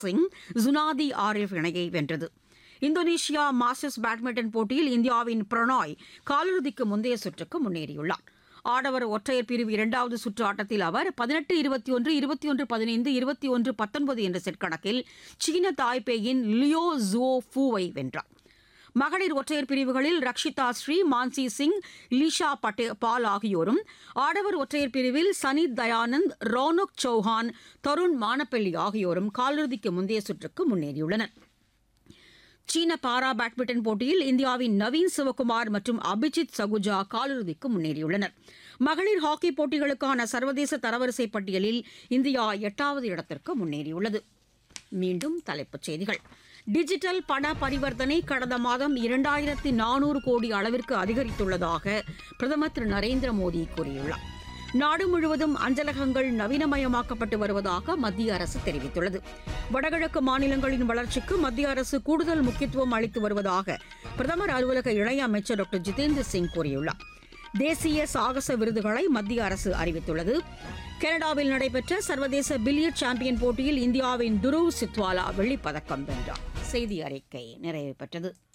சிங் ஜுனாதி ஆரிஃப் இணையை வென்றது Indonesia masters badminton போட்டியில் இந்தியாவின் பிரணாய் காலிறுதிக்கு முந்தைய சுற்றுக்கு முன்னேறியுள்ளார் ஆடவர் ஒற்றையர் பிரிவு இரண்டாவது சுற்று ஆட்டத்தில் அவர் பதினெட்டு இருபத்தி ஒன்று இருபத்தி ஒன்று பதினைந்து இருபத்தி ஒன்று பத்தொன்பது என்ற செட் கணக்கில் சீன தாய்பேயின் லியோ ஜுவோ ஃபூவை வென்றார் மகளிர் ஒற்றையர் பிரிவுகளில் ரக்ஷிதா ஸ்ரீ மான்சி சிங் லீஷா பட்டே பால் ஆகியோரும் ஆடவர் ஒற்றையர் பிரிவில் சனி தயானந்த் ரோனக் சௌஹான் தருண் மானப்பள்ளி ஆகியோரும் காலிறுதிக்கு முந்தைய சுற்றுக்கு முன்னேறியுள்ளனர் சீன பாரா பேட்மிண்டன் போட்டியில் இந்தியாவின் நவீன் சிவகுமார் மற்றும் அபிஜித் சகுஜா காலிறுதிக்கு முன்னேறியுள்ளனர் மகளிர் ஹாக்கி போட்டிகளுக்கான சர்வதேச தரவரிசை பட்டியலில் இந்தியா எட்டாவது இடத்திற்கு முன்னேறியுள்ளது மீண்டும் தலைப்புச் செய்திகள் டிஜிட்டல் பண பரிவர்த்தனை கடந்த மாதம் இரண்டாயிரத்தி நானூறு கோடி அளவிற்கு அதிகரித்துள்ளதாக பிரதமர் திரு நரேந்திர மோடி கூறியுள்ளார் நாடு முழுவதும் அஞ்சலகங்கள் நவீனமயமாக்கப்பட்டு வருவதாக மத்திய அரசு தெரிவித்துள்ளது வடகிழக்கு மாநிலங்களின் வளர்ச்சிக்கு மத்திய அரசு கூடுதல் முக்கியத்துவம் அளித்து வருவதாக பிரதமர் அலுவலக இணையமைச்சர் டாக்டர் ஜிதேந்திர சிங் கூறியுள்ளார் தேசிய சாகச விருதுகளை மத்திய அரசு அறிவித்துள்ளது கனடாவில் நடைபெற்ற சர்வதேச பில்லியர்ட் சாம்பியன் போட்டியில் இந்தியாவின் துருவ் சித்வாலா வெள்ளிப்பதக்கம் வென்றார் செய்தி அறிக்கை நிறைவு பெற்றது